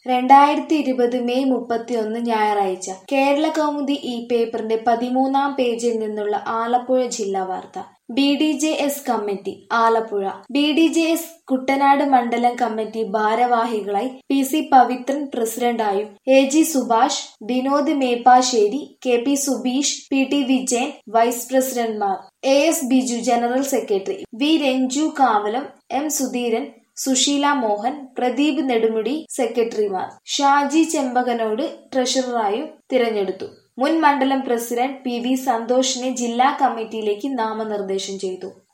രണ്ടായിരത്തി ഇരുപത് മെയ് മുപ്പത്തിയൊന്ന് ഞായറാഴ്ച കേരള കൗമുദി ഈ പേപ്പറിന്റെ പതിമൂന്നാം പേജിൽ നിന്നുള്ള ആലപ്പുഴ ജില്ലാ വാർത്ത B D J S committee Alappuzha B D J S Kuttanad മണ്ഡലം കമ്മിറ്റി ഭാരവാഹികളായി പി സി പവിത്രൻ പ്രസിഡന്റായും A G Subhash Vinod Meppassery K P Subeesh P T Vijayan vice പ്രസിഡന്റ്മാർ A S Biju general secretary V Ranju Kavalam M Sudheeran Susheela Mohan Pradeep Nedumudi സെക്രട്ടറിമാർ ഷാജി ചെമ്പകനോട് ട്രഷററായും തിരഞ്ഞെടുത്തു മുൻ മണ്ഡലം പ്രസിഡന്റ് പി വി സന്തോഷിനെ ജില്ലാ കമ്മിറ്റിയിലേക്ക് നാമനിർദ്ദേശം ചെയ്തു